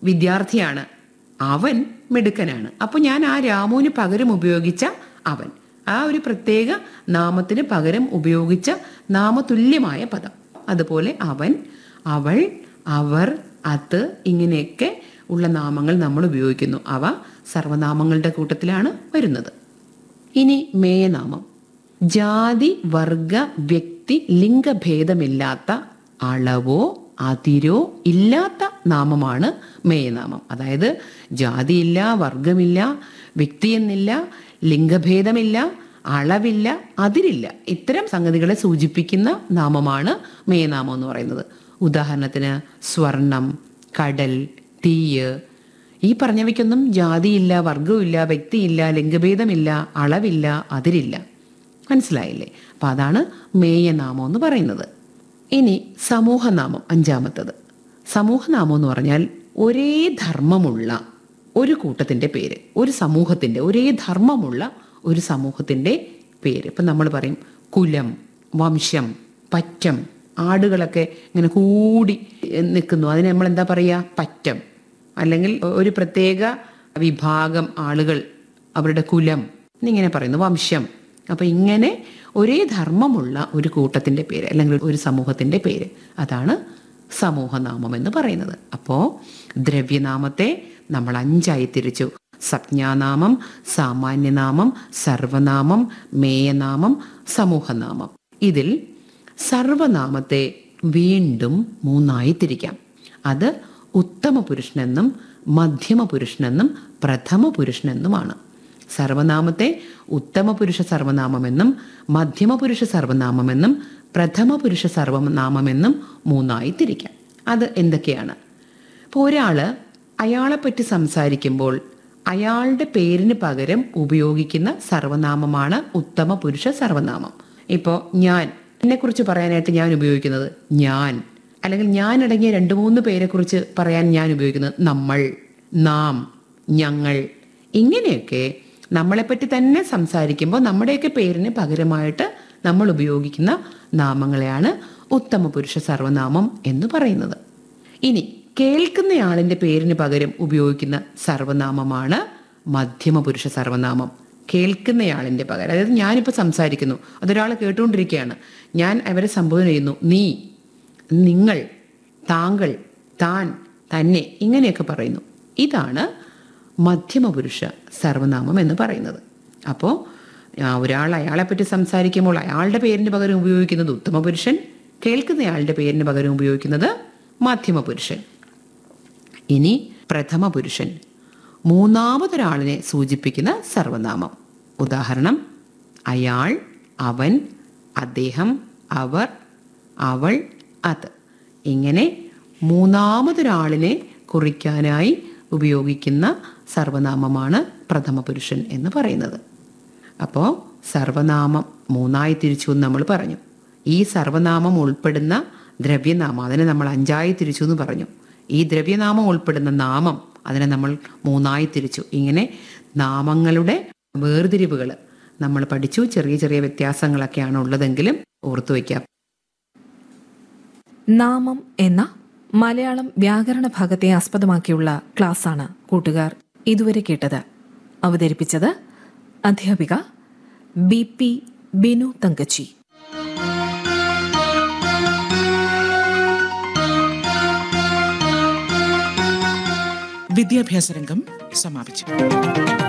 വിദ്യാർത്ഥിയാണ് അവൻ മിടുക്കനാണ് അപ്പോൾ ഞാൻ ആ രാമുവിന് പകരം ഉപയോഗിച്ച അവൻ ആ ഒരു പ്രത്യേക നാമത്തിന് പകരം ഉപയോഗിച്ച നാമതുല്യമായ പദം അതുപോലെ അവൻ അവൾ അവർ അത് ഇങ്ങനെയൊക്കെ ഉള്ള നാമങ്ങൾ നമ്മൾ ഉപയോഗിക്കുന്നു അവ സർവനാമങ്ങളുടെ കൂട്ടത്തിലാണ് വരുന്നത് ഇനി മേയനാമം ജാതി വർഗ വ്യക്തി ലിംഗഭേദമില്ലാത്ത അളവോ അതിരോ ഇല്ലാത്ത നാമമാണ് മേയനാമം അതായത് ജാതിയില്ല വർഗമില്ല വ്യക്തിയെന്നില്ല ലിംഗഭേദമില്ല അളവില്ല അതിരില്ല ഇത്തരം സംഗതികളെ സൂചിപ്പിക്കുന്ന നാമമാണ് മേയനാമം എന്ന് പറയുന്നത് ഉദാഹരണത്തിന് സ്വർണം കടൽ തീയ് ഈ പറഞ്ഞവയ്ക്കൊന്നും ജാതിയില്ല വർഗമില്ല വ്യക്തിയില്ല ലിംഗഭേദമില്ല അളവില്ല അതിരില്ല മനസ്സിലായില്ലേ അപ്പം അതാണ് മേയനാമം എന്ന് പറയുന്നത് ഇനി സമൂഹനാമം അഞ്ചാമത്തത് സമൂഹനാമം എന്ന് പറഞ്ഞാൽ ഒരേ ധർമ്മമുള്ള ഒരു കൂട്ടത്തിൻ്റെ പേര് ഒരു സമൂഹത്തിൻ്റെ ഒരേ ധർമ്മമുള്ള ഒരു സമൂഹത്തിൻ്റെ പേര് ഇപ്പം നമ്മൾ പറയും കുലം വംശം പറ്റം ആടുകളൊക്കെ ഇങ്ങനെ കൂടി നിൽക്കുന്നു അതിന് നമ്മൾ എന്താ പറയുക പറ്റം അല്ലെങ്കിൽ ഒരു പ്രത്യേക വിഭാഗം ആളുകൾ അവരുടെ കുലം എന്നിങ്ങനെ പറയുന്നു വംശം അപ്പൊ ഇങ്ങനെ ഒരേ ധർമ്മമുള്ള ഒരു കൂട്ടത്തിന്റെ പേര് അല്ലെങ്കിൽ ഒരു സമൂഹത്തിന്റെ പേര് അതാണ് സമൂഹനാമം എന്ന് പറയുന്നത് അപ്പോ ദ്രവ്യനാമത്തെ നമ്മൾ അഞ്ചായി തിരിച്ചു സംജ്ഞാനാമം സാമാന്യനാമം സർവനാമം മേയനാമം സമൂഹനാമം ഇതിൽ സർവനാമത്തെ വീണ്ടും മൂന്നായി തിരിക്കാം അത് ഉത്തമ പുരുഷനെന്നും മധ്യമ പുരുഷനെന്നും പ്രഥമ പുരുഷനെന്നുമാണ് സർവനാമത്തെ ഉത്തമ പുരുഷ സർവനാമമെന്നും മധ്യമ പുരുഷ സർവനാമമെന്നും പ്രഥമ പുരുഷ സർവനാമമെന്നും മൂന്നായി തിരിക്കാം അത് എന്തൊക്കെയാണ് ഇപ്പോൾ ഒരാൾ അയാളെപ്പറ്റി സംസാരിക്കുമ്പോൾ അയാളുടെ പേരിന് പകരം ഉപയോഗിക്കുന്ന സർവനാമമാണ് ഉത്തമ പുരുഷ സർവനാമം ഇപ്പോൾ ഞാൻ എന്നെക്കുറിച്ച് പറയാനായിട്ട് ഞാൻ ഉപയോഗിക്കുന്നത് ഞാൻ അല്ലെങ്കിൽ ഞാൻ അടങ്ങിയ രണ്ട് മൂന്ന് പേരെക്കുറിച്ച് പറയാൻ ഞാൻ ഉപയോഗിക്കുന്നത് നമ്മൾ നാം ഞങ്ങൾ ഇങ്ങനെയൊക്കെ നമ്മളെപ്പറ്റി തന്നെ സംസാരിക്കുമ്പോൾ നമ്മുടെയൊക്കെ പേരിന് പകരമായിട്ട് നമ്മൾ ഉപയോഗിക്കുന്ന നാമങ്ങളെയാണ് ഉത്തമ പുരുഷ സർവനാമം എന്ന് പറയുന്നത് ഇനി കേൾക്കുന്നയാളിന്റെ പേരിന് പകരം ഉപയോഗിക്കുന്ന സർവനാമമാണ് മധ്യമ പുരുഷ സർവനാമം കേൾക്കുന്നയാളിന്റെ പകരം അതായത് ഞാനിപ്പോൾ സംസാരിക്കുന്നു അതൊരാൾ കേട്ടുകൊണ്ടിരിക്കുകയാണ് ഞാൻ അവരെ സംബോധന ചെയ്യുന്നു നീ നിങ്ങൾ താങ്കൾ താൻ തന്നെ ഇങ്ങനെയൊക്കെ പറയുന്നു ഇതാണ് മധ്യമപുരുഷ സർവനാമം എന്ന് പറയുന്നത് അപ്പോൾ ഒരാൾ അയാളെപ്പറ്റി സംസാരിക്കുമ്പോൾ അയാളുടെ പേരിന് പകരം ഉപയോഗിക്കുന്നത് ഉത്തമ പുരുഷൻ കേൾക്കുന്നയാളുടെ പേരിന് പകരം ഉപയോഗിക്കുന്നത് മധ്യമ പുരുഷൻ ഇനി പ്രഥമ പുരുഷൻ മൂന്നാമതൊരാളിനെ സൂചിപ്പിക്കുന്ന സർവനാമം ഉദാഹരണം അയാൾ അവൻ അദ്ദേഹം അവർ അവൾ അത് ഇങ്ങനെ മൂന്നാമതൊരാളിനെ കുറിക്കാനായി ഉപയോഗിക്കുന്ന സർവനാമമാണ് പ്രഥമ പുരുഷൻ എന്ന് പറയുന്നത് അപ്പോൾ സർവനാമം മൂന്നായി തിരിച്ചു എന്ന് നമ്മൾ പറഞ്ഞു ഈ സർവനാമം ഉൾപ്പെടുന്ന ദ്രവ്യനാമം അതിനെ നമ്മൾ അഞ്ചായി തിരിച്ചു എന്ന് പറഞ്ഞു ഈ ദ്രവ്യനാമം ഉൾപ്പെടുന്ന നാമം അതിനെ നമ്മൾ മൂന്നായി തിരിച്ചു ഇങ്ങനെ നാമങ്ങളുടെ വേർതിരിവുകൾ നമ്മൾ പഠിച്ചു ചെറിയ ചെറിയ വ്യത്യാസങ്ങളൊക്കെയാണ് ഉള്ളതെങ്കിലും ഓർത്തു വയ്ക്കാം നാമം എന്ന മലയാളം വ്യാകരണ ഭാഗത്തെ ആസ്പദമാക്കിയുള്ള ക്ലാസ്സാണ് കൂട്ടുകാർ ഇതുവരെ കേട്ടത് അവതരിപ്പിച്ചത് അധ്യാപിക ബി പി ബിനു തങ്കച്ചി വിദ്യാഭ്യാസ രംഗം സമാപിച്ചു